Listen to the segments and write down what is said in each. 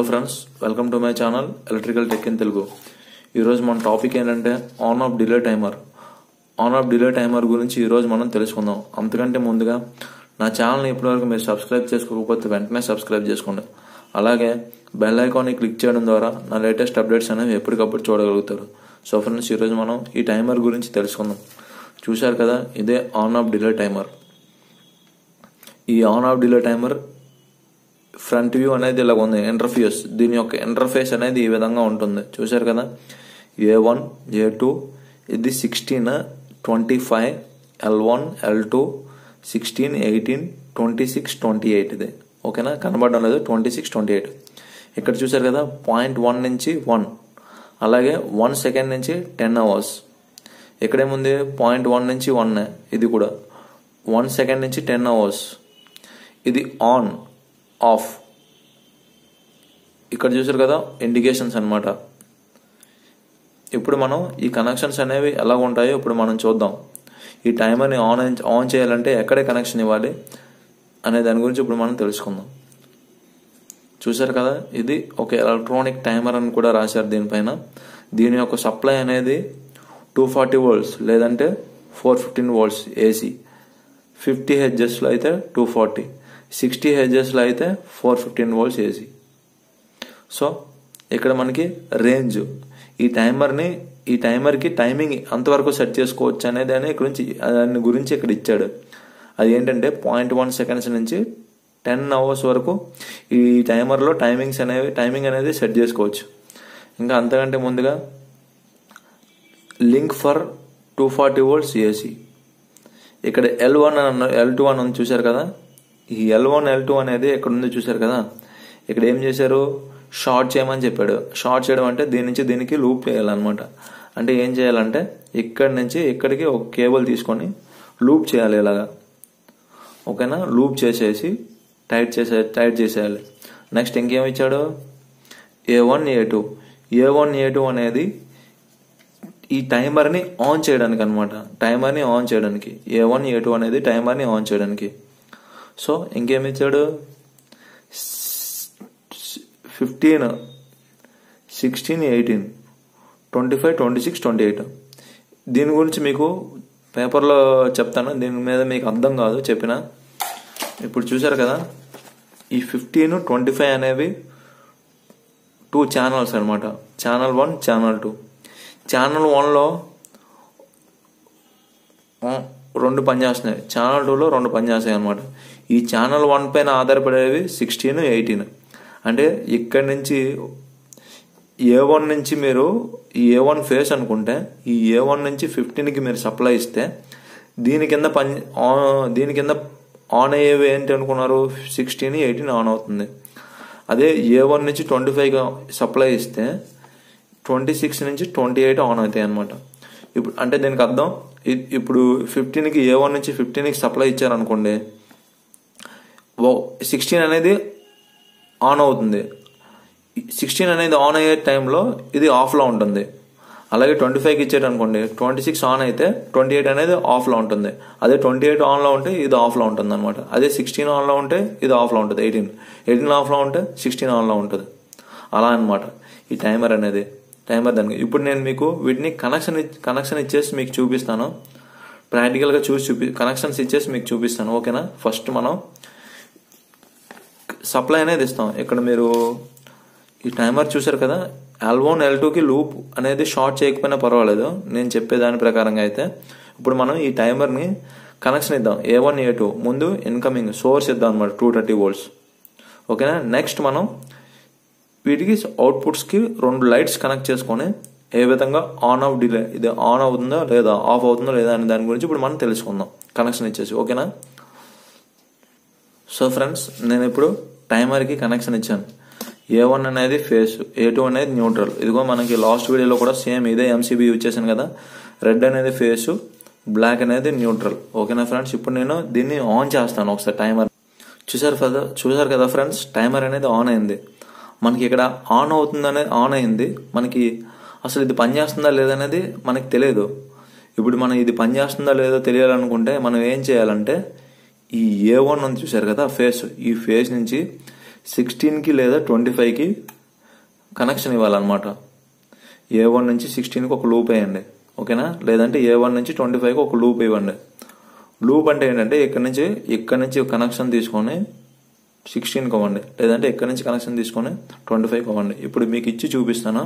friends welcome to my channel electrical tech in Telugu ఈరోజు మన topic ఏంటంటే on off delay timer on off delay timer గురించి ఈరోజు మనం తెలుసుకుందాం అంతకంటే ముందుగా నా ఛానల్ని ఇప్పటివరకు మీరు సబ్స్క్రైబ్ చేసుకోకపోతే వెంటనే సబ్స్క్రైబ్ చేసుకోండి అలాగే బెల్ ఐకాన్ని క్లిక్ చేయడం ద్వారా నా లేటెస్ట్ అప్డేట్స్ అనేవి ఎప్పటికప్పుడు చూడగలుగుతారు సో ఫ్రెండ్స్ ఈరోజు మనం ఈ టైమర్ గురించి తెలుసుకుందాం చూశారు కదా ఇదే ఆన్ ఆఫ్ డిలే టైమర్ ఈ on off delay timer front view అనేది ఇలా ఉంది ఇంటర్ఫేస్ దీని యొక్క ఇంటర్ఫేస్ అనేది ఈ విధంగా ఉంటుంది చూశారు కదా ఏ వన్ ఏ టూ ఇది sixteen twenty five L one L two sixteen eighteen twenty six twenty eight ఇది ఓకేనా కనబడడం లేదు ట్వంటీ సిక్స్ ట్వంటీ ఎయిట్ ఇక్కడ చూశారు కదా పాయింట్ వన్ నుంచి వన్ అలాగే వన్ సెకండ్ నుంచి టెన్ అవర్స్ ఇక్కడేముంది పాయింట్ వన్ నుంచి వన్ ఇది కూడా వన్ సెకండ్ నుంచి టెన్ అవర్స్ ఇది ఆన్ ఆఫ్ ఇక్కడ చూసారు కదా ఇండికేషన్స్ అనమాట ఇప్పుడు మనం ఈ కనెక్షన్స్ అనేవి ఎలా ఉంటాయో ఇప్పుడు మనం చూద్దాం ఈ టైమర్ని ఆన్ ఆన్ చేయాలంటే ఎక్కడే కనెక్షన్ ఇవ్వాలి అనే దాని గురించి ఇప్పుడు మనం తెలుసుకుందాం చూసారు కదా ఇది ఒక ఎలక్ట్రానిక్ టైమర్ అని కూడా రాశారు దీనిపైన దీని యొక్క సప్లై అనేది టూ ఫార్టీ వోల్ట్స్ లేదంటే four fifteen volts AC fifty హెచ్జెస్లో అయితే టూ ఫార్టీ సిక్స్టీ హెచ్ఎస్లో అయితే four fifteen volts AC so ఇక్కడ మనకి రేంజ్ ఈ టైమర్ని ఈ టైమర్కి టైమింగ్ అంతవరకు సెట్ చేసుకోవచ్చు అనేది దాని గురించి దాని గురించి ఇక్కడ ఇచ్చాడు అది ఏంటంటే పాయింట్ వన్ సెకండ్స్ నుంచి టెన్ అవర్స్ వరకు ఈ టైమర్లో టైమింగ్స్ అనేవి టైమింగ్ అనేది సెట్ చేసుకోవచ్చు ఇంకా అంతకంటే ముందుగా link for two forty volts AC ఇక్కడ ఎల్ వన్ అన్న ఎల్ టూ అని చూశారు కదా ఈ ఎల్ వన్ ఎల్ టూ అనేది ఎక్కడ ఉందో చూశారు కదా ఇక్కడ ఏం చేశారు షార్ట్ చేయమని చెప్పాడు షార్ట్ చేయడం అంటే దీని నుంచి దీనికి లూప్ చేయాలన్నమాట అంటే ఏం చేయాలంటే ఇక్కడి నుంచి ఇక్కడికి ఒక కేబుల్ తీసుకొని లూప్ చేయాలి ఇలాగా ఓకేనా లూప్ చేసేసి టైట్ చేసే టైట్ చేసేయాలి నెక్స్ట్ ఇంకేం ఇచ్చాడు A one A two A one A two అనేది ఈ టైమర్ని ఆన్ చేయడానికి అనమాట టైమర్ని ఆన్ చేయడానికి ఏ వన్ ఏ టూ అనేది టైమర్ని ఆన్ చేయడానికి సో ఇంకేమి ఇచ్చాడు fifteen sixteen eighteen twenty five twenty six twenty eight దీని గురించి మీకు పేపర్లో చెప్తాను దీని మీద మీకు అర్థం కాదు చెప్పిన ఇప్పుడు చూసారు కదా ఈ ఫిఫ్టీన్ ట్వంటీ ఫైవ్ అనేవి టూ ఛానల్స్ అనమాట channel one channel two channel వన్లో రెండు పనిచేస్తున్నాయి ఛానల్ టూలో రెండు పనిచేస్తాయి అనమాట ఈ ఛానల్ వన్ పైన ఆధారపడేవి సిక్స్టీన్ ఎయిటీన్ అంటే ఇక్కడి నుంచి ఏ వన్ నుంచి మీరు ఈ ఏ వన్ ఫేస్ అనుకుంటే ఈ ఏ వన్ నుంచి ఫిఫ్టీన్కి మీరు సప్లై ఇస్తే దీని కింద పని దీని కింద ఆన్ అయ్యేవి ఏంటి అనుకున్నారు సిక్స్టీన్ ఎయిటీన్ ఆన్ అవుతుంది అదే ఏ వన్ నుంచి ట్వంటీ ఫైవ్ సప్లై ఇస్తే ట్వంటీ సిక్స్ నుంచి ట్వంటీ ఎయిట్ ఆన్ అవుతాయి అనమాట ఇప్పుడు అంటే దీనికి అర్థం ఇప్పుడు ఫిఫ్టీన్కి ఏ వన్ నుంచి ఫిఫ్టీన్కి సప్లై ఇచ్చారనుకోండి ఓ సిక్స్టీన్ అనేది ఆన్ అవుతుంది సిక్స్టీన్ అనేది ఆన్ అయ్యే టైంలో ఇది ఆఫ్లో ఉంటుంది అలాగే ట్వంటీ ఫైవ్కి ఇచ్చేట అనుకోండి ట్వంటీ సిక్స్ ఆన్ అయితే ట్వంటీ ఎయిట్ అనేది ఆఫ్లో ఉంటుంది అదే ట్వంటీ ఎయిట్ ఆన్లో ఉంటే ఇది ఆఫ్లో ఉంటుంది అనమాట అదే సిక్స్టీన్ ఆన్లో ఉంటే ఇది ఆఫ్లో ఉంటుంది ఎయిటీన్ ఎయిటీన్ ఆఫ్లో ఉంటే సిక్స్టీన్ ఆన్లో ఉంటుంది అలా అనమాట ఈ టైమర్ అనేది టైమర్ దానికి ఇప్పుడు నేను మీకు వీటిని కనెక్షన్ కనెక్షన్ ఇచ్చేసి మీకు చూపిస్తాను ప్రాక్టికల్గా చూసి చూపి కనెక్షన్స్ ఇచ్చేసి మీకు చూపిస్తాను ఓకేనా ఫస్ట్ మనం సప్లై అనేది ఇస్తాం ఇక్కడ మీరు ఈ టైమర్ చూసారు కదా ఎల్ వన్ ఎల్ టూకి లూప్ అనేది షార్ట్ చేయకపోయినా పర్వాలేదు నేను చెప్పే దాని ప్రకారంగా అయితే ఇప్పుడు మనం ఈ టైమర్ని కనెక్షన్ ఇద్దాం ఏ వన్ ఏ టూ ముందు ఇన్కమింగ్ సోర్స్ ఇద్దాం అనమాట టూ థర్టీ వోల్ట్స్ ఓకేనా నెక్స్ట్ మనం వీటికి అవుట్పుట్స్కి రెండు లైట్స్ కనెక్ట్ చేసుకొని ఏ విధంగా ఆన్ ఆఫ్ డిలే ఇది ఆన్ అవుతుందా లేదా ఆఫ్ అవుతుందా లేదా అనే దాని గురించి ఇప్పుడు మనం తెలుసుకుందాం కనెక్షన్ ఇచ్చేసి ఓకేనా సో ఫ్రెండ్స్ నేను ఇప్పుడు టైమర్కి కనెక్షన్ ఇచ్చాను ఏ వన్ అనేది ఫేస్ ఏ టూ అనేది న్యూట్రల్ ఇదిగో మనకి లాస్ట్ వీడియోలో కూడా సేమ్ ఇదే ఎంసీబీ యూజ్ చేశాను కదా రెడ్ అనేది ఫేస్ బ్లాక్ అనేది న్యూట్రల్ ఓకేనా ఫ్రెండ్స్ ఇప్పుడు నేను దీన్ని ఆన్ చేస్తాను ఒకసారి టైమర్ చూసారు కదా చూసారు కదా ఫ్రెండ్స్ టైమర్ అనేది ఆన్ అయింది మనకి ఇక్కడ ఆన్ అవుతుందనేది ఆన్ అయింది మనకి అసలు ఇది పనిచేస్తుందా లేదనేది మనకి తెలియదు ఇప్పుడు మనం ఇది పనిచేస్తుందా లేదో తెలియాలనుకుంటే మనం ఏం చేయాలంటే ఈ ఏ వన్ అని చూసారు కదా ఫేస్ ఈ ఫేస్ నుంచి సిక్స్టీన్కి లేదా ట్వంటీ ఫైవ్కి కనెక్షన్ ఇవ్వాలన్నమాట ఏ వన్ నుంచి సిక్స్టీన్కి ఒక లూప్ వేయండి ఓకేనా లేదంటే ఏ వన్ నుంచి ట్వంటీ ఫైవ్కి ఒక లూప్ ఇవ్వండి లూప్ అంటే ఏంటంటే ఇక్కడ నుంచి ఇక్కడ నుంచి కనెక్షన్ తీసుకొని సిక్స్టీన్కి ఇవ్వండి లేదంటే ఇక్కడ నుంచి కనెక్షన్ తీసుకొని ట్వంటీ ఫైవ్కి ఇవ్వండి ఇప్పుడు మీకు ఇచ్చి చూపిస్తాను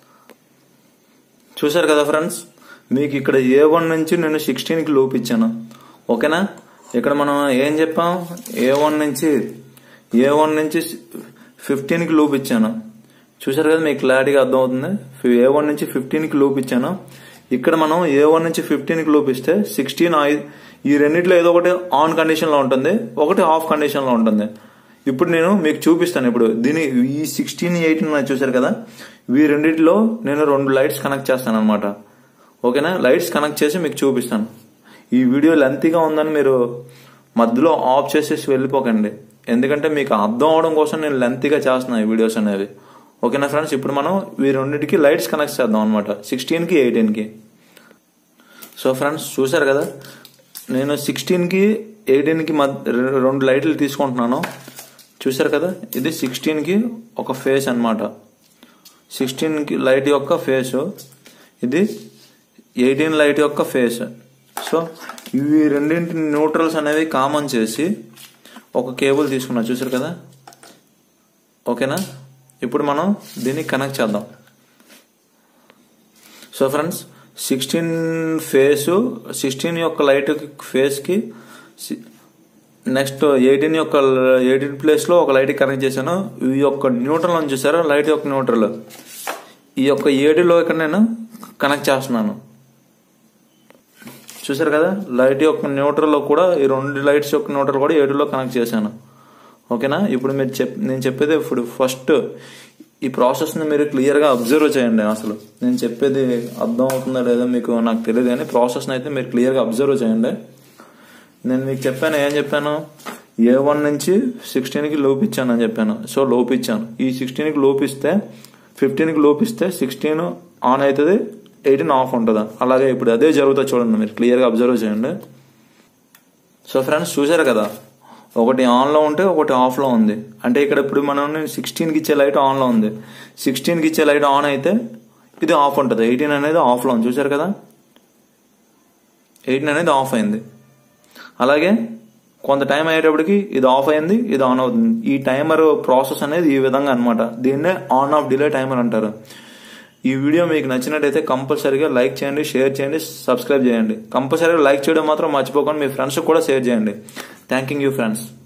చూసారు కదా ఫ్రెండ్స్ మీకు ఇక్కడ ఏ వన్ నుంచి నేను సిక్స్టీన్కి లూప్ ఇచ్చాను ఓకేనా ఇక్కడ మనం ఏం చెప్పాం ఏ వన్ నుంచి ఏ వన్ నుంచి ఫిఫ్టీన్కి లూప్ ఇచ్చాను చూసారు కదా మీకు క్లారిటీగా అర్థమవుతుంది ఏ వన్ నుంచి ఫిఫ్టీన్కి లూప్ ఇచ్చాను ఇక్కడ మనం ఏ వన్ నుంచి ఫిఫ్టీన్కి లూప్ ఇస్తే సిక్స్టీన్ ఈ రెండిట్లో ఏదో ఒకటి ఆన్ కండిషన్లో ఉంటుంది ఒకటి ఆఫ్ కండిషన్లో ఉంటుంది ఇప్పుడు నేను మీకు చూపిస్తాను ఇప్పుడు దీని ఈ సిక్స్టీన్ ఎయిటీన్ చూసారు కదా ఈ రెండిట్లో నేను రెండు లైట్స్ కనెక్ట్ చేస్తాను అనమాట ఓకేనా లైట్స్ కనెక్ట్ చేసి మీకు చూపిస్తాను ఈ వీడియో లెంతీగా ఉందని మీరు మధ్యలో ఆఫ్ చేసేసి వెళ్ళిపోకండి ఎందుకంటే మీకు అర్థం అవడం కోసం నేను లెంతీగా చేస్తున్నాను ఈ వీడియోస్ అనేవి ఓకేనా ఫ్రెండ్స్ ఇప్పుడు మనం ఈ రెండింటికి లైట్స్ కనెక్ట్ చేద్దాం అనమాట సిక్స్టీన్కి ఎయిటీన్కి సో ఫ్రెండ్స్ చూసారు కదా నేను సిక్స్టీన్కి ఎయిటీన్కి మధ్య రెండు లైట్లు తీసుకుంటున్నాను చూసారు కదా ఇది సిక్స్టీన్కి ఒక ఫేస్ అనమాట సిక్స్టీన్కి లైట్ యొక్క ఫేస్ ఇది ఎయిటీన్ లైట్ యొక్క ఫేస్ సో ఇవి రెండింటి న్యూట్రల్స్ అనేవి కామన్ చేసి ఒక కేబుల్ తీసుకున్నా చూసారు కదా ఓకేనా ఇప్పుడు మనం దీన్ని కనెక్ట్ చేద్దాం so friends sixteen phase sixteen యొక్క లైట్ ఫేస్కి నెక్స్ట్ ఎయిటీన్ యొక్క ఎయిటీన్ ప్లేస్లో ఒక లైట్ కనెక్ట్ చేశాను ఈ యొక్క న్యూట్రల్ అని చూసారా లైట్ యొక్క న్యూట్రల్ ఈ యొక్క ఏడులో ఇక్కడ నేను కనెక్ట్ చేస్తున్నాను చూసారు కదా లైట్ యొక్క న్యూట్రల్లో కూడా ఈ రెండు లైట్స్ యొక్క న్యూట్రల్ కూడా ఏడులో కనెక్ట్ చేశాను ఓకేనా ఇప్పుడు మీరు చెప్ నేను చెప్పేది ఇప్పుడు ఫస్ట్ ఈ ప్రాసెస్ని మీరు క్లియర్గా అబ్జర్వ్ చేయండి అసలు నేను చెప్పేది అర్థం అవుతుందా లేదా మీకు నాకు తెలియదు కానీ ప్రాసెస్ని అయితే మీరు క్లియర్గా అబ్జర్వ్ చేయండి నేను మీకు చెప్పాను ఏం చెప్పాను ఏ వన్ నుంచి సిక్స్టీన్కి లోపిచ్చాను అని చెప్పాను సో లోపిచ్చాను ఈ సిక్స్టీన్కి లోపిస్తే ఫిఫ్టీన్కి లోపిస్తే సిక్స్టీన్ ఆన్ అవుతుంది ఎయిటీన్ ఆఫ్ ఉంటుంది అలాగే ఇప్పుడు అదే జరుగుతుంది చూడండి మీరు క్లియర్గా అబ్జర్వ్ చేయండి సో ఫ్రెండ్స్ చూసారు కదా ఒకటి ఆన్లో ఉంటే ఒకటి ఆఫ్లో ఉంది అంటే ఇక్కడ ఇప్పుడు మనం సిక్స్టీన్కి ఇచ్చే లైట్ ఆన్లో ఉంది సిక్స్టీన్కి ఇచ్చే లైట్ ఆన్ అయితే ఇది ఆఫ్ ఉంటుంది ఎయిటీన్ అనేది ఆఫ్లో ఉంది చూసారు కదా ఎయిటీన్ అనేది ఆఫ్ అయింది అలాగే కొంత టైం అయ్యేటప్పటికి ఇది ఆఫ్ అయింది ఇది ఆన్ అవుతుంది ఈ టైమర్ ప్రాసెస్ అనేది ఈ విధంగా అనమాట దీన్నే ఆన్ ఆఫ్ డిలే టైమర్ అంటారు ఈ వీడియో మీకు నచ్చినట్టయితే కంపల్సరీగా లైక్ చేయండి షేర్ చేయండి సబ్స్క్రైబ్ చేయండి కంపల్సరీగా లైక్ చేయడం మాత్రం మర్చిపోకండి మీ ఫ్రెండ్స్ కూడా షేర్ చేయండి థ్యాంక్ యూ ఫ్రెండ్స్